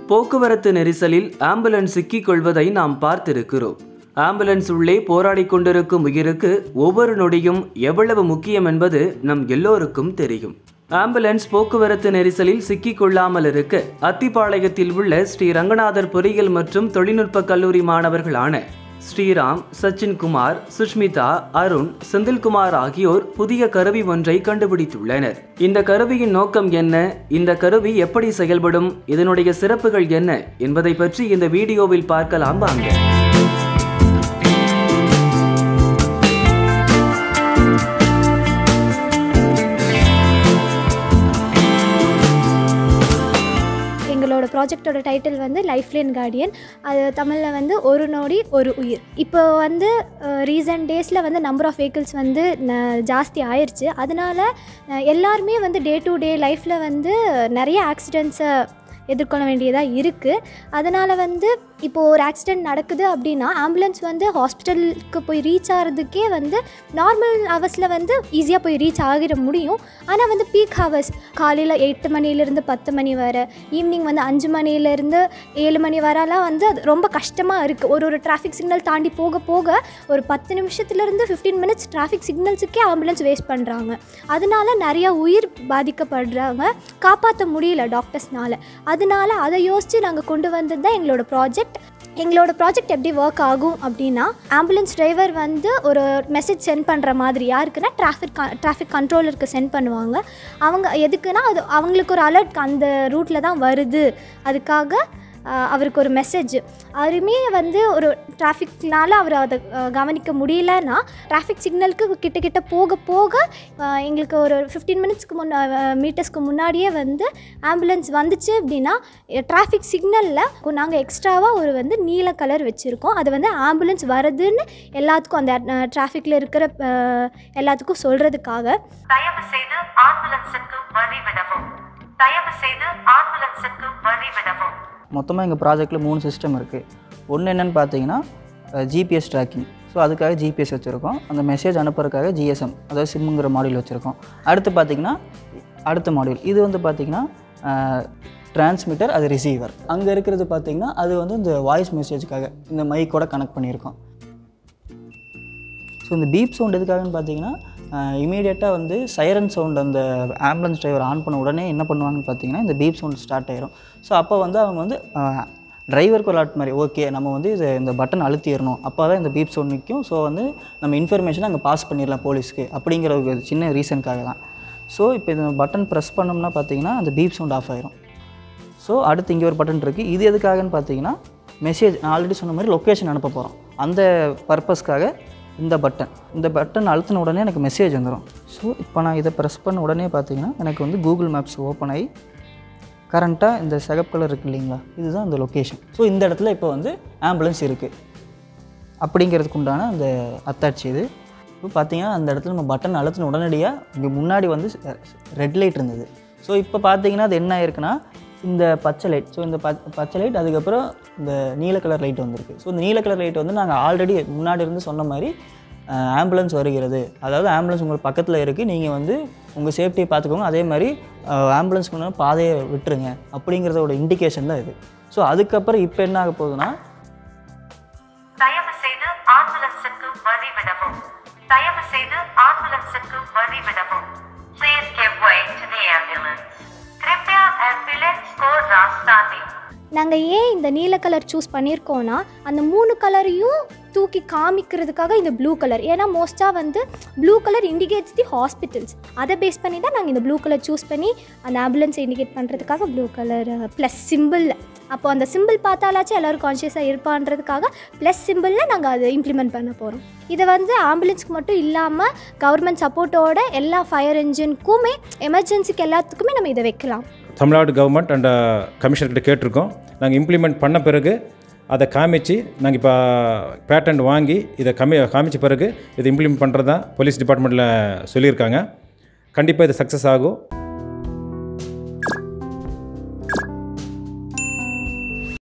போக்குவரத்து நெரிசலில் ஆம்புலன்ஸ் சிக்கிக் கொள்வதை நாம் பார்த்திருக்கிறோம் ஆம்புலன்ஸ் உள்ளே போராடிக் கொண்டிருக்கும் உயிருக்கு ஒவ்வொரு நொடியும் எவ்வளவு முக்கியம் என்பது நம் எல்லோருக்கும் தெரியும் ஆம்புலன்ஸ் போக்குவரத்து நெரிசலில் சிக்கிக் கொள்ளாமல் இருக்க அத்திப்பாளையத்தில் உள்ள ஸ்ரீ ரங்கநாதர் பொறியியல் மற்றும் தொழில்நுட்ப கல்லூரி மாணவர்களான ஸ்ரீராம் சச்சின்குமார் சுஷ்மிதா அருண் செந்தில்குமார் ஆகியோர் புதிய கருவி ஒன்றை கண்டுபிடித்துள்ளனர் இந்த கருவியின் நோக்கம் என்ன இந்த கருவி எப்படி செயல்படும் இதனுடைய சிறப்புகள் என்ன என்பதை பற்றி இந்த வீடியோவில் பார்க்கலாம் வாங்க எங்களோட ப்ராஜெக்டோட டைட்டில் வந்து லைஃப்லைன் கார்டியன் அது தமிழில் வந்து ஒரு நொடி ஒரு உயிர் இப்போ வந்து ரீசன்ட் டேஸில் வந்து நம்பர் ஆஃப் vehicles வந்து ந- ஜாஸ்தி ஆயிருச்சு அதனால அஹ், எல்லாருமே வந்து டே டு டே லைஃப்பில் வந்து நிறைய ஆக்சிடெண்ட்ஸை எதிர்கொள்ள வேண்டியதாக இருக்குது அதனால் வந்து இப்போது ஒரு ஆக்சிடெண்ட் நடக்குது அப்படின்னா ஆம்புலன்ஸ் வந்து ஹாஸ்பிட்டலுக்கு போய் ரீச் ஆகிறதுக்கே வந்து நார்மல் ஹவர்ஸில் வந்து ஈஸியாக போய் ரீச் ஆகிட முடியும் ஆனால் வந்து பீக் ஹவர்ஸ் காலையில் எட்டு மணிலேருந்து பத்து மணி வரை ஈவினிங் வந்து அஞ்சு மணிலேருந்து ஏழு மணி வரலாம் வந்து அது ரொம்ப கஷ்டமாக இருக்குது ஒரு ஒரு டிராஃபிக் சிக்னல் தாண்டி போக போக ஒரு பத்து நிமிஷத்துலேருந்து ஃபிஃப்டீன் மினிட்ஸ் டிராஃபிக் சிக்னல்ஸுக்கே ஆம்புலன்ஸ் வேஸ்ட் பண்ணுறாங்க அதனால நிறைய உயிர் பாதிக்கப்படுறாங்க காப்பாற்ற முடியல டாக்டர்ஸ்னால அதனால அதை யோசித்து நாங்கள் கொண்டு வந்தது தான் எங்களோட ப்ராஜெக்ட் எங்களோட ப்ராஜெக்ட் எப்படி ஒர்க் ஆகும் அப்படின்னா ஆம்புலன்ஸ் டிரைவர் வந்து ஒரு மெசேஜ் சென்ட் பண்ணுற மாதிரி யாருக்குன்னா டிராஃபிக் டிராஃபிக் கண்ட்ரோலருக்கு சென்ட் பண்ணுவாங்க அவங்க எதுக்குன்னா அது அவங்களுக்கு ஒரு அலர்ட் அந்த ரூட்டில் தான் வருது அதுக்காக ஆஹ், அவருக்கு ஒரு மெசேஜ் அவருமே வந்து ஒரு டிராஃபிக்னால அவர் அதை ஆஹ், கவனிக்க முடியலன்னா டிராஃபிக் சிக்னலுக்கு கிட்ட கிட்ட போக போக ஆஹ், எங்களுக்கு ஒரு ஃபிஃப்டீன் மினிட்ஸ்க்கு முன்னா மீட்டர்ஸ்க்கு முன்னாடியே வந்து ஆம்புலன்ஸ் வந்துச்சு அப்படின்னா டிராஃபிக் சிக்னலில் நாங்கள் எக்ஸ்ட்ராவாக ஒரு வந்து நீல கலர் வச்சுருக்கோம் அது வந்து ஆம்புலன்ஸ் வருதுன்னு எல்லாத்துக்கும் அந்த டிராஃபிக்கில் இருக்கிற ஆஹ், எல்லாத்துக்கும் சொல்கிறதுக்காக தயவு செய்து ஆம்புலன்ஸுக்கு வழிவிடவும் தயவு செய்து ஆம்புலன்ஸுக்கு வழிவிடவும் மொத்தமாக எங்கள் ப்ராஜெக்ட்டில் மூணு சிஸ்டம் இருக்குது ஒன்று என்னென்னு பார்த்தீங்கன்னா ஜிபிஎஸ் ட்ராக்கிங் ஸோ அதுக்காக ஜிபிஎஸ் வச்சுருக்கோம் அந்த மெசேஜ் அனுப்புறதுக்காக ஜிஎஸ்எம் அதாவது சிம்முங்கிற மாடியூல் வச்சுருக்கோம் அடுத்து பார்த்தீங்கன்னா அடுத்த மாடியூல் இது வந்து பார்த்தீங்கன்னா டிரான்ஸ்மிட்டர் அது ரிசீவர் அங்கே இருக்கிறது பார்த்தீங்கன்னா அது வந்து இந்த வாய்ஸ் மெசேஜுக்காக இந்த மைக்கோட கனெக்ட் பண்ணியிருக்கோம் ஸோ இந்த பீப் சவுண்ட் எதுக்காகன்னு பார்த்தீங்கன்னா இமீடியட்டாக வந்து சைரன் சவுண்ட் அந்த ஆம்புலன்ஸ் டிரைவர் ஆன் பண்ண உடனே என்ன பண்ணுவாங்கன்னு பார்த்தீங்கன்னா இந்த பீப் சவுண்ட் ஸ்டார்ட் ஆயிரும் ஸோ அப்போ வந்து அவங்க வந்து டிரைவருக்கு ஒரு அலர்ட் மாதிரி ஓகே நம்ம வந்து இது இந்த பட்டன் அழுத்திடணும் அப்போ தான் இந்த பீப் சவுண்ட் நிற்கும் ஸோ வந்து நம்ம இன்ஃபர்மேஷனை அங்கே பாஸ் பண்ணிடலாம் போலீஸ்க்கு அப்படிங்கிற ஒரு சின்ன ரீசனுக்காக தான் ஸோ இப்போ இந்த பட்டன் ப்ரெஸ் பண்ணோம்னா பார்த்தீங்கன்னா அந்த பீப் சவுண்ட் ஆஃப் ஆயிரும் ஸோ அடுத்து இங்கே ஒரு பட்டன் இருக்குது இது எதுக்காகன்னு பார்த்தீங்கன்னா மெசேஜ் நான் ஆல்ரெடி சொன்ன மாதிரி லொக்கேஷன் அனுப்ப போகிறோம் அந்த பர்பஸ்க்காக இந்த பட்டன் இந்த பட்டன் அழுத்தின உடனே எனக்கு மெசேஜ் வந்துடும் ஸோ இப்போ நான் இதை ப்ரெஸ் பண்ண உடனே பார்த்தீங்கன்னா எனக்கு வந்து கூகுள் மேப்ஸ் ஓப்பன் ஆகி கரண்ட்டாக இந்த சிகப்பு கலர் இருக்கு இல்லைங்களா இதுதான் இந்த லொக்கேஷன் ஸோ இந்த இடத்துல இப்போ வந்து ஆம்புலன்ஸ் இருக்குது அப்படிங்கிறதுக்கு உண்டான அந்த அத்தாட்சி இது இப்போ பார்த்தீங்கன்னா அந்த இடத்துல நம்ம பட்டன் அழுத்தின உடனடியாக இங்கே முன்னாடி வந்து ரெட் லைட் இருந்தது ஸோ இப்போ பார்த்தீங்கன்னா அது என்ன ஆயிருக்குன்னா இந்த பச்சை லைட் ஸோ இந்த பச் பச்சை லைட் அதுக்கப்புறம் இந்த நீல கலர் லைட் வந்திருக்கு ஸோ இந்த நீல கலர் லைட் வந்து நாங்கள் ஆல்ரெடி முன்னாடி இருந்து சொன்ன மாதிரி ஆம்புலன்ஸ் வருகிறது அதாவது ஆம்புலன்ஸ் உங்களுக்கு பக்கத்தில் இருக்குது நீங்கள் வந்து உங்கள் சேஃப்டியை பார்த்துக்கோங்க அதே மாதிரி ஆம்புலன்ஸ்க்கு முன்னாடி பாதையை விட்டுருங்க அப்படிங்கிறதோட இண்டிகேஷன் தான் இது ஸோ அதுக்கப்புறம் இப்போ என்ன ஆக போகுதுன்னா தயவு செய்து ஆம்புலன்ஸுக்கு வழிவிடவும் தயவு செய்து ஆம்புலன்ஸுக்கு வழிவிடவும் Please give way to the ambulance. कृपया एम्बुलेंस को रास्ता दें நாங்கள் ஏன் இந்த நீல கலர் சூஸ் பண்ணியிருக்கோன்னா அந்த மூணு கலரையும் தூக்கி காமிக்கிறதுக்காக இந்த ப்ளூ கலர் ஏன்னா மோஸ்ட்டாக வந்து blue colour indicates the hospitals அதை பேஸ் பண்ணி தான் நாங்கள் இந்த ப்ளூ கலர் சூஸ் பண்ணி அந்த ஆம்புலன்ஸை இண்டிகேட் பண்ணுறதுக்காக ப்ளூ கலர் ப்ளஸ் சிம்பிள் அப்போ அந்த சிம்பிள் பார்த்தாலாச்சும் எல்லோரும் கான்ஷியஸாக இருப்பான்றதுக்காக ப்ளஸ் சிம்பிளில் நாங்கள் அதை இம்ப்ளிமெண்ட் பண்ண போகிறோம் இதை வந்து ஆம்புலன்ஸ்க்கு மட்டும் இல்லாமல் கவர்மெண்ட் சப்போர்ட்டோட எல்லா ஃபயர் என்ஜினுக்குமே எமர்ஜென்சிக்கு எல்லாத்துக்குமே நம்ம இதை வைக்கலாம் தமிழ்நாடு கவர்மெண்ட் அண்ட் கமிஷனர்கிட்ட கேட்டிருக்கோம் நாங்கள் இம்ப்ளிமெண்ட் பண்ண பிறகு அதை காமிச்சு நாங்கள் இப்போ பேட்டன்ட் வாங்கி இதை கம்மி காமிச்ச பிறகு இதை இம்ப்ளிமெண்ட் பண்ணுறது தான் போலீஸ் டிபார்ட்மெண்ட்டில் சொல்லியிருக்காங்க கண்டிப்பாக இது சக்ஸஸ் ஆகும்